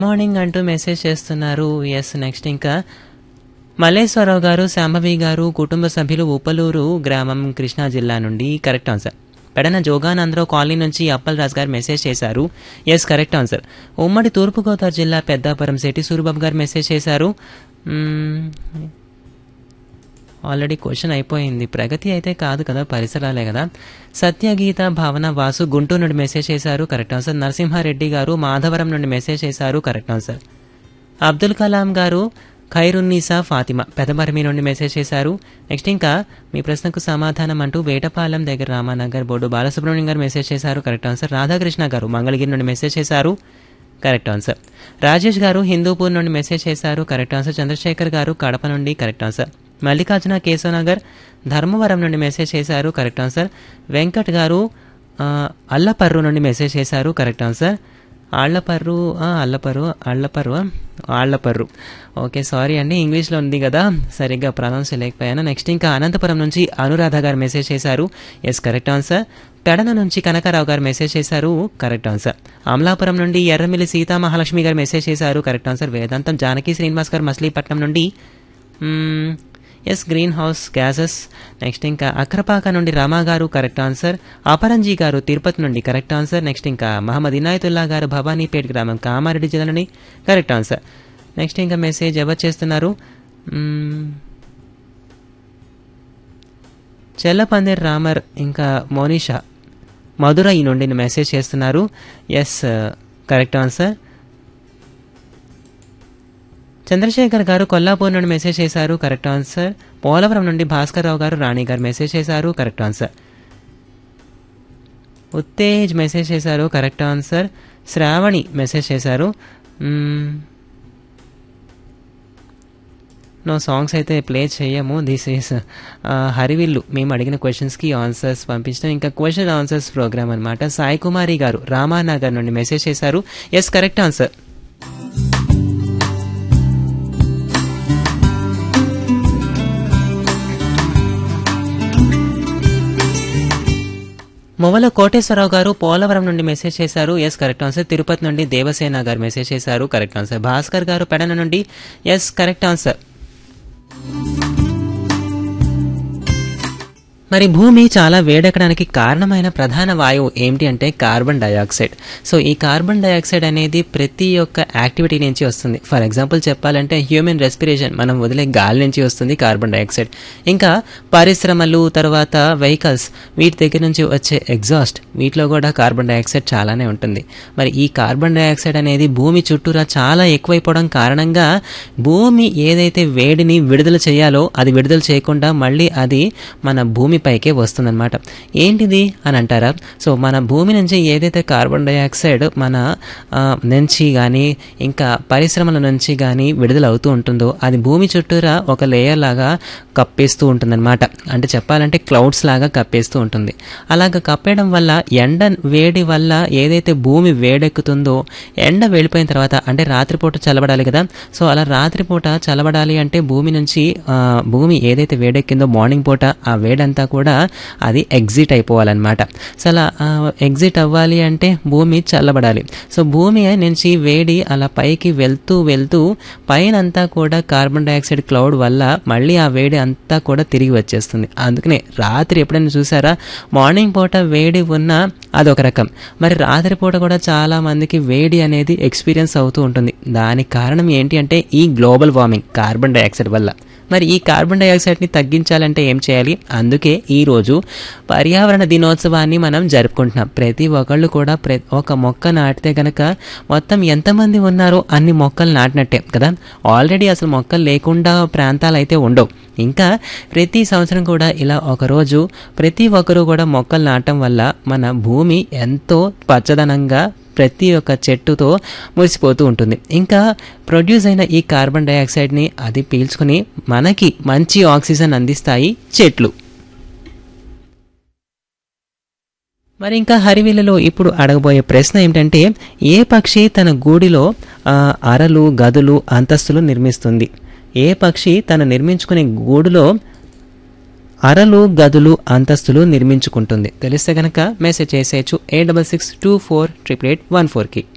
morning అంటూ message చేస్తున్నారు yes next ఇంకా మల్లేశ్వరరావు గారు శాంభవి గారు కుటుంబ సభ్యులు ఉపలూరు గ్రామం కృష్ణా జిల్లా నుండి correct answer Pedana Joganandarao colony నుంచి అప్పల్ రాజు గారు మెసేజ్ చేశారు ఎస్ కరెక్ట్ ఆన్సర్ ఉమ్మడి తూర్పుగోదావరి జిల్లా పెద్దాపురం శెట్టి సూరిబాబు గారు మెసేజ్ చేశారు మ్మ్, ఆల్రెడీ క్వశ్చన్ అయిపోయింది ప్రగతి అయితే కాదు కదా పరిసరాలే కదా సత్యగీత భావన వాసు గుంటూరు నుండి మెసేజ్ చేశారు కరెక్ట్ ఆన్సర్ నరసింహారెడ్డి గారు మాధవరం నుండి మెసేజ్ చేశారు కరెక్ట్ ఆన్సర్ అబ్దుల్ కలాం గారు ఖైరున్నీసా ఫాతిమా పెదమరమి నుండి మెసేజ్ చేశారు నెక్స్ట్ ఇంకా మీ ప్రశ్నకు సమాధానం అంటూ వేటపాలెం దగ్గర రామానగర్ బోర్డు బాలసుబ్రహ్మణ్యం గారు మెసేజ్ చేశారు కరెక్ట్ ఆన్సర్ రాధాకృష్ణ గారు మంగళగిరి నుండి మెసేజ్ చేశారు కరెక్ట్ ఆన్సర్ రాజేష్ గారు హిందూపూర్ నుండి మెసేజ్ చేశారు కరెక్ట్ ఆన్సర్ చంద్రశేఖర్ గారు కడప నుండి కరెక్ట్ ఆన్సర్ మల్లికార్జున కేశవనగర్ ధర్మవరం నుండి మెసేజ్ చేశారు కరెక్ట్ ఆన్సర్ వెంకట్ గారు ఆ, అల్లపర్రు నుండి మెసేజ్ చేశారు కరెక్ట్ ఆన్సర్ ఆళ్లపర్రు ఆ, అల్లపర్రు అళ్ళపర్రు ఆళ్లపర్రు ఓకే సారీ అండి ఇంగ్లీష్లో ఉంది కదా సరిగ్గా ప్రొనౌన్స్ చేయలేకపోయాను నెక్స్ట్ ఇంకా అనంతపురం నుంచి అనురాధ గారు మెసేజ్ చేశారు ఎస్ కరెక్ట్ ఆన్సర్ పెడన నుంచి కనకారావు గారు మెసేజ్ చేశారు కరెక్ట్ ఆన్సర్ అమలాపురం నుండి ఎర్రమిల్లి సీతామహాలక్ష్మి గారు మెసేజ్ చేశారు కరెక్ట్ ఆన్సర్ వేదాంతం జానకి శ్రీనివాస్ గారు మచిలీపట్నం నుండి hmm, yes greenhouse gases next ఇంకా అక్రపాక నుండి రమా గారు కరెక్ట్ ఆన్సర్ అపరంజీ గారు తిరుపతి నుండి కరెక్ట్ ఆన్సర్ నెక్స్ట్ ఇంకా మహమ్మద్ ఇనాయతుల్లా గారు భవానీపేట్ గ్రామం కామారెడ్డి జిల్లా నుండి కరెక్ట్ ఆన్సర్ నెక్స్ట్ ఇంకా మెసేజ్ ఎవరు చేస్తున్నారు మ్మ్, చెల్లపందిర్ రామర్ ఇంకా మోనిషా మధురై నుండి మెసేజ్ చేస్తున్నారు ఎస్ కరెక్ట్ ఆన్సర్ చంద్రశేఖర్ గారు కొల్లాపూర్ నుండి మెసేజ్ చేశారు కరెక్ట్ ఆన్సర్ పోలవరం నుండి భాస్కర్ రావు గారు రాణి గారు మెసేజ్ చేశారు కరెక్ట్ ఆన్సర్ ఉత్తేజ్ మెసేజ్ చేశారు కరెక్ట్ ఆన్సర్ శ్రావణి మెసేజ్ చేశారు నో సాంగ్స్ అయితే ప్లే చేయము దిస్ ఈస్ హరివిల్లు మేము అడిగిన క్వశ్చన్స్కి ఆన్సర్స్ పంపించడం ఇంకా క్వశ్చన్ ఆన్సర్స్ ప్రోగ్రామ్ అనమాట సాయి కుమారి గారు రామానగర్ నుండి మెసేజ్ చేశారు yes correct answer Movala Koteswararao గారు పోలవరం నుండి మెసేజ్ చేశారు ఎస్ కరెక్ట్ ఆన్సర్ తిరుపతి నుండి దేవసేన గారు మెసేజ్ చేశారు కరెక్ట్ ఆన్సర్ భాస్కర్ గారు పెడన నుండి ఎస్ కరెక్ట్ ఆన్సర్ మరి భూమి చాలా వేడెక్కడానికి కారణమైన ప్రధాన వాయువు ఏమిటి అంటే కార్బన్ డయాక్సైడ్ సో ఈ కార్బన్ డయాక్సైడ్ అనేది ప్రతి ఒక్క యాక్టివిటీ నుంచి వస్తుంది ఫర్ ఎగ్జాంపుల్ చెప్పాలంటే హ్యూమన్ రెస్పిరేషన్ మనం వదిలే గాలి నుంచి వస్తుంది కార్బన్ డయాక్సైడ్ ఇంకా పరిశ్రమలు తర్వాత వెహికల్స్ వీటి దగ్గర నుంచి వచ్చే ఎగ్జాస్ట్ వీటిలో కూడా కార్బన్ డయాక్సైడ్ చాలానే ఉంటుంది మరి ఈ కార్బన్ డయాక్సైడ్ అనేది భూమి చుట్టూరా చాలా ఎక్కువైపోవడం కారణంగా భూమి ఏదైతే వేడిని విడుదల చేయాలో అది విడుదల చేయకుండా మళ్ళీ అది మన భూమిపైకే వస్తుందన్నమాట ఏంటిది అని అంటారా సో మన భూమి నుంచి ఏదైతే కార్బన్ డయాక్సైడ్ మన ఆ, నుంచి కానీ ఇంకా పరిశ్రమల నుంచి కానీ విడుదల అవుతూ ఉంటుందో అది భూమి చుట్టూరా ఒక లేయర్ లాగా కప్పేస్తూ ఉంటుందన్నమాట అంటే చెప్పాలంటే క్లౌడ్స్ లాగా కప్పేస్తూ ఉంటుంది అలాగ కప్పేయడం వల్ల ఎండ వేడి వల్ల ఏదైతే భూమి వేడెక్కుతుందో ఎండ వెళ్ళిపోయిన తర్వాత అంటే రాత్రిపూట చల్లబడాలి కదా సో అలా రాత్రిపూట చల్లబడాలి అంటే భూమి నుంచి ఆ, భూమి ఏదైతే వేడెక్కిందో మార్నింగ్ పూట ఆ వేడంతా కూడా అది ఎగ్జిట్ అయిపోవాలన్నమాట సో అలా ఎగ్జిట్ అవ్వాలి అంటే భూమి చల్లబడాలి సో భూమి నుంచి వేడి అలా పైకి వెళ్తూ వెళ్తూ పైన అంతా కూడా కార్బన్ డైఆక్సైడ్ క్లౌడ్ వల్ల మళ్ళీ ఆ వేడి అంతా కూడా తిరిగి వచ్చేస్తుంది అందుకనే రాత్రి ఎప్పుడైనా చూసారా మార్నింగ్ పూట వేడి ఉన్నా అదొక రకం మరి రాత్రి పూట కూడా చాలా మందికి వేడి అనేది ఎక్స్పీరియన్స్ అవుతూ ఉంటుంది దానికి కారణం ఏంటి అంటే ఈ గ్లోబల్ వార్మింగ్ కార్బన్ డైఆక్సైడ్ వల్ల మరి ఈ కార్బన్ డైఆక్సైడ్ని తగ్గించాలంటే ఏం చేయాలి అందుకే ఈరోజు పర్యావరణ దినోత్సవాన్ని మనం జరుపుకుంటున్నాం ప్రతి ఒక్కళ్ళు కూడా ప్ర ఒక మొక్క నాటితే గనక మొత్తం ఎంతమంది ఉన్నారో అన్ని మొక్కలు నాటినట్టే కదా ఆల్రెడీ అసలు మొక్కలు లేకుండా ప్రాంతాలు అయితే ఉండవు ఇంకా ప్రతి సంవత్సరం కూడా ఇలా ఒకరోజు ప్రతి ఒక్కరూ కూడా మొక్కలు నాటడం వల్ల మన భూమి ఎంతో పచ్చదనంగా ప్రతి ఒక్క చెట్టుతో మురిసిపోతూ ఉంటుంది ఇంకా ప్రొడ్యూస్ అయిన ఈ కార్బన్ డైఆక్సైడ్ని అది పీల్చుకుని మనకి మంచి ఆక్సిజన్ అందిస్తాయి చెట్లు మరి ఇంకా హరివిల్లులో ఇప్పుడు అడగబోయే ప్రశ్న ఏమిటంటే ఏ పక్షి తన గూడిలో ఆ, అరలు గదులు అంతస్తులు నిర్మిస్తుంది ఏ పక్షి తను నిర్మించుకునే గూడులో అరలు గదులు అంతస్తులు నిర్మించుకుంటుంది తెలిస్తే గనక మెసేజ్ చేసేయచ్చు eight double six two four triple eight one ఫోర్కి